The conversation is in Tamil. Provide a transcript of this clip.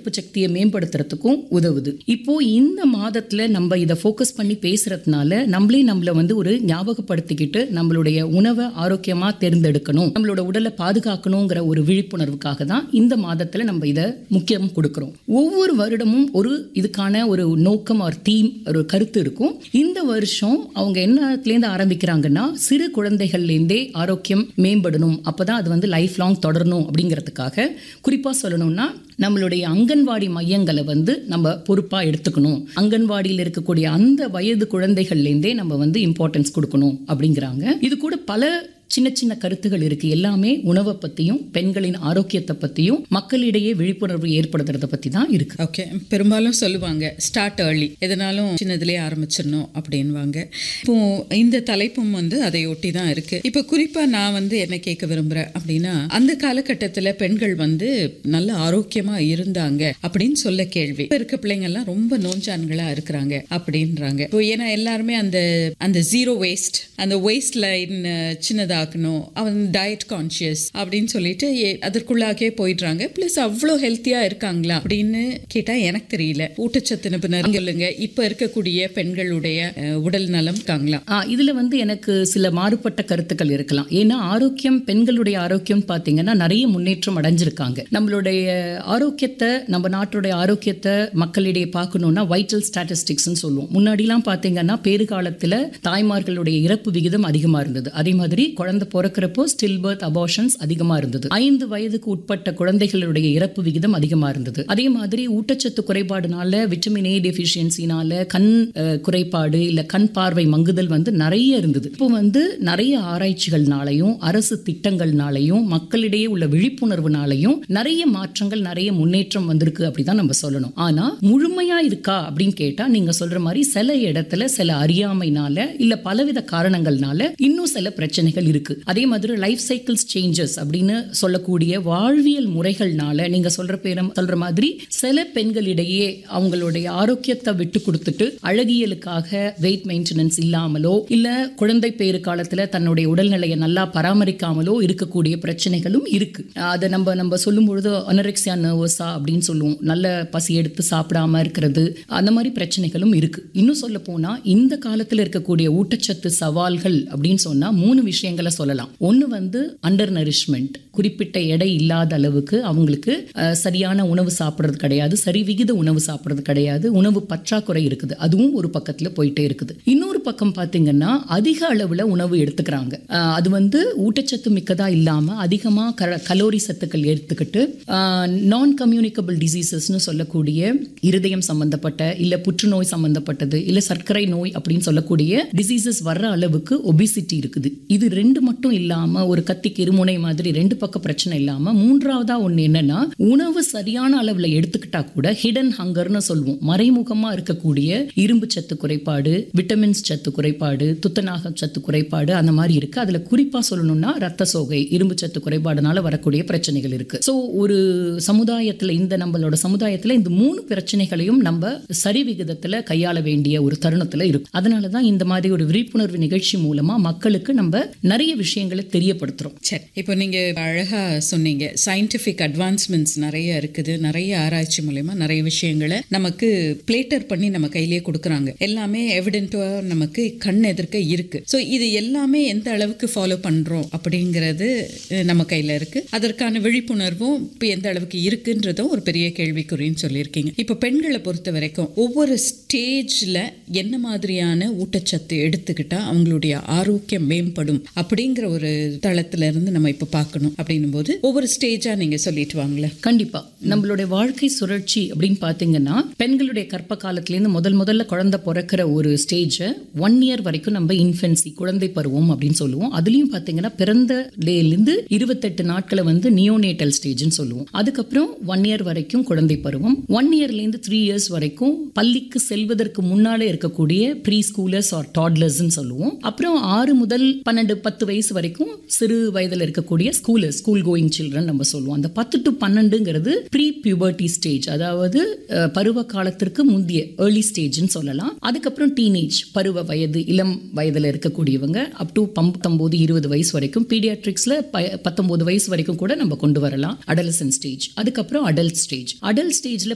எதிர்ப்பு சக்தியை மேம்படுத்துறதுக்கும் உதவுது இப்போ இந்த மாதத்துல நம்ம இதை ஃபோக்கஸ் பண்ணி பேசுறதுனால நம்மளே நம்மள வந்து ஒரு ஞாபகப்படுத்திக்கிட்டு நம்மளுடைய உணவை ஆரோக்கியமா தேர்ந்தெடுக்கணும் நம்மளோட உடலை பாதுகாக்கணுங்கிற ஒரு விழிப்புணர்வுக்காக தான் இந்த மாதத்துல நம்ம இதை முக்கியம் கொடுக்கிறோம் ஒவ்வொரு வருடமும் ஒரு இதுக்கான ஒரு நோக்கம் ஒரு தீம் ஒரு கருத்து இருக்கும் இந்த வருஷம் அவங்க என்னத்துலேருந்து ஆரம்பிக்கிறாங்கன்னா சிறு குழந்தைகள்லேருந்தே ஆரோக்கியம் மேம்படணும் அப்பதான் அது வந்து லைஃப் லாங் தொடரணும் அப்படிங்கிறதுக்காக குறிப்பா சொல்லணும்னா நம்மளுடைய அங்கன்வாடி மையங்களை வந்து நம்ம பொறுப்பா எடுத்துக்கணும் அங்கன்வாடியில் இருக்கக்கூடிய அந்த வயது குழந்தைகள்லேருந்தே நம்ம வந்து இம்பார்ட்டன்ஸ் கொடுக்கணும் அப்படிங்கிறாங்க இது கூட பல சின்ன சின்ன கருத்துகள் இருக்கு எல்லாமே உணவை பத்தியும் பெண்களின் ஆரோக்கியத்தை பத்தியும் மக்களிடையே விழிப்புணர்வு ஏற்படுத்துறத பத்தி தான் இருக்கு ஓகே பெரும்பாலும் சொல்லுவாங்க ஸ்டார்ட் ஏர்லி எதனாலும் சின்னதுலேயே ஆரம்பிச்சிடணும் அப்படின்வாங்க இப்போ இந்த தலைப்பும் வந்து அதை ஒட்டி தான் இருக்கு இப்போ குறிப்பா நான் வந்து என்ன கேட்க விரும்புறேன் அப்படின்னா அந்த காலகட்டத்தில் பெண்கள் வந்து நல்ல ஆரோக்கியமா இருந்தாங்க அப்படின்னு சொல்ல கேள்வி இப்ப இருக்க பிள்ளைங்க எல்லாம் ரொம்ப நோஞ்சான்களா இருக்கிறாங்க அப்படின்றாங்க இப்போ ஏன்னா எல்லாருமே அந்த அந்த ஜீரோ வேஸ்ட் அந்த வேஸ்ட் லைன் சின்னதாக்கணும் அவன் டயட் கான்ஷியஸ் அப்படின்னு சொல்லிட்டு ஏ- அதற்குள்ளாகவே போயிடுறாங்க ப்ளஸ் அவ்வளோ ஹெல்த்தியா இருக்காங்களா அப்படின்னு கேட்டா எனக்கு தெரியல ஊட்டச்சத்து நிபுணர் சொல்லுங்க இப்ப இருக்கக்கூடிய பெண்களுடைய அஹ், உடல் நலம் இருக்காங்களா ஆ, இதுல வந்து எனக்கு சில மாறுபட்ட கருத்துக்கள் இருக்கலாம் ஏன்னா ஆரோக்கியம் பெண்களுடைய ஆரோக்கியம் பாத்தீங்கன்னா நிறைய முன்னேற்றம் அடைஞ்சிருக்காங்க நம்மளுடைய ஆரோக்கியத்தை நம்ம நாட்டுடைய ஆரோக்கியத்தை மக்களிடையே பார்க்கணும்னா வைட்டல் ஸ்டாட்டிஸ்டிக்ஸ்னு சொல்லுவோம் முன்னாடிலாம் பாத்தீங்கன்னா பேறுகாலத்துல தாய்மார்களுடைய இறப்பு விகிதம் அதிகமா இருந்தது அதே மாதிரி குழந்தை பிறக்கிறப்போ ஸ்டில் பர்த் அபார்ஷன்ஸ் அதிகமா இருந்தது ஐந்து வயதுக்கு உட்பட்ட குழந்தைகளுடைய இறப்பு விகிதம் அதிகமா இருந்தது அதே மாதிரி ஊட்டச்சத்து குறைபாடுனால விட்டமின் ஏ டெஃபிஷியன்சினால கண் அஹ், குறைபாடு இல்ல கண் பார்வை மங்குதல் வந்து நிறைய இருந்தது இப்போ வந்து நிறைய ஆராய்ச்சிகள்னாலையும் அரசு திட்டங்கள்னாலையும் மக்களிடையே உள்ள விழிப்புணர்வுனாலையும் நிறைய மாற்றங்கள் நிறைய முன்னேற்றம் வந்திருக்கு அப்படிதான் நம்ம சொல்லணும் ஆனா முழுமையா இருக்கா அப்படின்னு கேட்டா நீங்க சொல்ற மாதிரி சில இடத்துல சில அறியாமைனால இல்ல பலவித காரணங்கள்னால இன்னும் சில பிரச்சனைகள் இருக்கு அதே மாதிரி லைஃப் சைக்கிள்ஸ் சேஞ்சஸ் அப்படின்னு சொல்லக்கூடிய வாழ்வியல் முறைகள்னால நீங்க சொல்ற பேரம் சொல்ற மாதிரி சில பெண்களிடையே அவங்களுடைய ஆரோக்கியத்தை விட்டு கொடுத்துட்டு அழகியலுக்காக வெயிட் மெயின்டெனன்ஸ் இல்லாமலோ இல்ல குழந்தை பேறு காலத்துல தன்னுடைய உடல்நிலையை நல்லா பராமரிக்காமலோ இருக்கக்கூடிய பிரச்சனைகளும் இருக்கு அதை நம்ம நம்ம சொல்லும் பொழுது அனரெக்சியா நர்வஸா அப்படின்னு சொல்லுவோம் நல்ல பசி எடுத்து சாப்பிடாம இருக்கிறது அந்த மாதிரி பிரச்சனைகளும் இருக்கு இன்னும் சொல்ல போனா இந்த காலத்துல இருக்கக்கூடிய ஊட்டச்சத்து சவால்கள் அப்படின்னு சொன்னா மூணு விஷயங்களை சொல்லலாம் ஒன்னு வந்து அண்டர் நரிஷ்மெண்ட் குறிப்பிட்ட எடை இல்லாத அளவுக்கு அவங்களுக்கு அஹ், சரியான உணவு சாப்பிட்றது கிடையாது சரி விகித உணவு சாப்பிட்றது கிடையாது உணவு பற்றாக்குறை இருக்குது அதுவும் ஒரு பக்கத்துல போயிட்டே இருக்குது இன்னொரு பக்கம் பாத்தீங்கன்னா அதிக அளவுல உணவு எடுத்துக்கிறாங்க அஹ், அது வந்து ஊட்டச்சத்து மிக்கதா இல்லாம அதிகமா க- கலோரி சத்துக்கள் எடுத்துக்கிட்டு நான் கம்யூனிகபிள் டிசீசஸ்னு சொல்லக்கூடிய இருதயம் சம்பந்தப்பட்ட இல்ல புற்றுநோய் சம்பந்தப்பட்டது இல்ல சர்க்கரை நோய் அப்படின்னு சொல்லக்கூடிய டிசீசஸ் வர்ற அளவுக்கு ஒபிசிட்டி இருக்குது இது ரெண்டு மட்டும் இல்லாம ஒரு கத்திக்கு இருமுனை மாதிரி ரெண்டு பக்க பிரச்சனை இல்லாம மூன்றாவதா ஒண்ணு என்னன்னா உணவு சரியான அளவுல எடுத்துக்கிட்டா கூட ஹிடன் ஹங்கர்னு சொல்லுவோம் மறைமுகமா இருக்கக்கூடிய இரும்பு சத்து குறைபாடு விட்டமின்ஸ் சத்து குறைபாடு துத்தநாக சத்து குறைபாடு அந்த மாதிரி இருக்கு அதுல குறிப்பா சொல்லணும்னா ரத்த சோகை இரும்பு சத்து குறைபாடுனால வரக்கூடிய பிரச்சனைகள் இருக்கு சோ ஒரு சமுதாயத்துல இந்த நம்மளோட சமுதாயத்துல இந்த மூணு பிரச்சனைகளையும் நம்ம சரி விகிதத்துல கையாள வேண்டிய ஒரு தருணத்துல இருக்கு அதனாலதான் இந்த மாதிரி ஒரு விழிப்புணர்வு நிகழ்ச்சி மூலமா மக்களுக்கு நம்ம நிறைய விஷயங்களை தெரியப்படுத்துறோம் சரி இப்போ நீங்க அழகா சொன்னீங்க சயின்டிஃபிக் அட்வான்ஸ்மெண்ட்ஸ் நிறைய இருக்குது நிறைய ஆராய்ச்சி மூலயமா நிறைய விஷயங்களை நமக்கு பிளேட்டர் பண்ணி நம்ம கையிலேயே கொடுக்குறாங்க எல்லாமே எவிடென்ட்டா நமக்கு கண் எதிர்க்க இருக்கு ஸோ இது எல்லாமே எந்த அளவுக்கு ஃபாலோ பண்றோம் அப்படிங்கிறது அஹ், நம்ம கையில இருக்கு அதற்கான விழிப்புணர்வும் இப்போ எந்த அளவுக்கு இருக்குன்றதும் ஒரு பெரிய கேள்விக்குறின்னு சொல்லியிருக்கீங்க இப்போ பெண்களை பொறுத்த வரைக்கும் ஒவ்வொரு ஸ்டேஜ்ல என்ன மாதிரியான ஊட்டச்சத்து எடுத்துக்கிட்டா அவங்களுடைய ஆரோக்கியம் மேம்படும் அப்படிங்கிற ஒரு தளத்துல இருந்து நம்ம இப்போ பார்க்கணும் அப்படின்னும் போது ஒவ்வொரு ஸ்டேஜா நீங்க சொல்லிட்டு வாங்களேன் கண்டிப்பா நம்மளுடைய வாழ்க்கை சுழற்சி அப்படின்னு பாத்தீங்கன்னா பெண்களுடைய கற்ப காலத்திலேருந்து முதல் முதல்ல குழந்தை பிறக்கிற ஒரு ஸ்டேஜ் ஒன் இயர் வரைக்கும் நம்ம இன்ஃபென்சி குழந்தை பருவம் அப்படின்னு சொல்லுவோம் அதுலயும் பாத்தீங்கன்னா பிறந்த டேலேருந்து இருபத்தெட்டு நாட்களை வந்து நியோனேட்டல் ஸ்டேஜ்னு சொல்லுவோம் அதுக்கப்புறம் ஒன் இயர் வரைக்கும் குழந்தை பருவம் ஒன் இயர்லேருந்து த்ரீ இயர்ஸ் வரைக்கும் பள்ளிக்கு செல்வதற்கு முன்னாலே இருக்கக்கூடிய ப்ரீ ஸ்கூலர்ஸ் ஆர் டாட்லர்ஸ்னு சொல்லுவோம் அப்புறம் ஆறு முதல் பன்னெண்டு பத்து வயசு வரைக்கும் சிறு வயதில் இருக்கக்கூடிய ஸ்கூலர்ஸ் ஸ்கூல் கோயிங் சில்ட்ரன் நம்ம சொல்லுவோம் அந்த பத்து டு பன்னெண்டுங்கிறது ப்ரீ பியூபர்ட்டி ஸ்டேஜ் அதாவது அஹ், பருவ காலத்திற்கு முந்தைய ஏர்லி ஸ்டேஜ்னு சொல்லலாம் அதுக்கப்புறம் டீனேஜ் பருவ வயது இளம் வயதில் இருக்கக்கூடியவங்க அப் டு பத்தொம்போது இருபது வயசு வரைக்கும் பீடியாட்ரிக்ஸ்ல பத்தொன்பது வயசு வரைக்கும் கூட நம்ம கொண்டு வரலாம் அடலசன் ஸ்டேஜ் அதுக்கப்புறம் அடல்ட் ஸ்டேஜ் அடல்ட் ஸ்டேஜ்ல